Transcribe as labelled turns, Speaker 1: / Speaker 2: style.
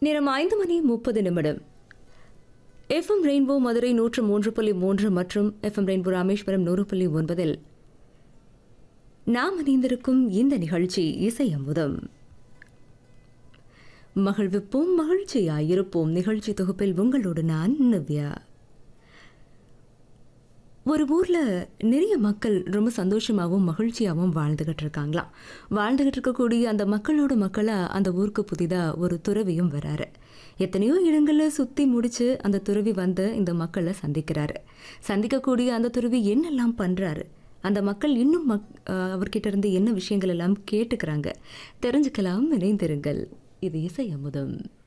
Speaker 1: நேரம் ஐந்து மணி முப்பது நிமிடம் எஃப்எம் ரெயின்போ மதுரை நூற்று மூன்று புள்ளி மூன்று மற்றும் எஃப்எம் ரெயின்போ ராமேஸ்வரம் நூறு புள்ளி ஒன்பதில் நாம் இணைந்திருக்கும் இந்த நிகழ்ச்சி இசை அமுதம் மகிழ்விப்போம் மகிழ்ச்சியாயிருப்போம் நிகழ்ச்சி தொகுப்பில் உங்களோடு நான் நவ்யா ஒரு ஊர்ல நிறைய மக்கள் ரொம்ப சந்தோஷமாகவும் மகிழ்ச்சியாகவும் வாழ்ந்துகிட்டு இருக்காங்களாம் வாழ்ந்துகிட்டு இருக்கக்கூடிய அந்த மக்களோட மக்களா அந்த ஊருக்கு புதிதா ஒரு துறவியும் வராரு எத்தனையோ இடங்கள்ல சுத்தி முடிச்சு அந்த துறவி வந்து இந்த மக்களை சந்திக்கிறாரு சந்திக்கக்கூடிய அந்த துறவி என்னெல்லாம் பண்றாரு அந்த மக்கள் இன்னும் மக் அஹ் அவர்கிட்ட இருந்து என்ன விஷயங்கள் எல்லாம் கேட்டுக்கிறாங்க தெரிஞ்சுக்கலாம் இணைந்திருங்கள் இது இசை அமுதம்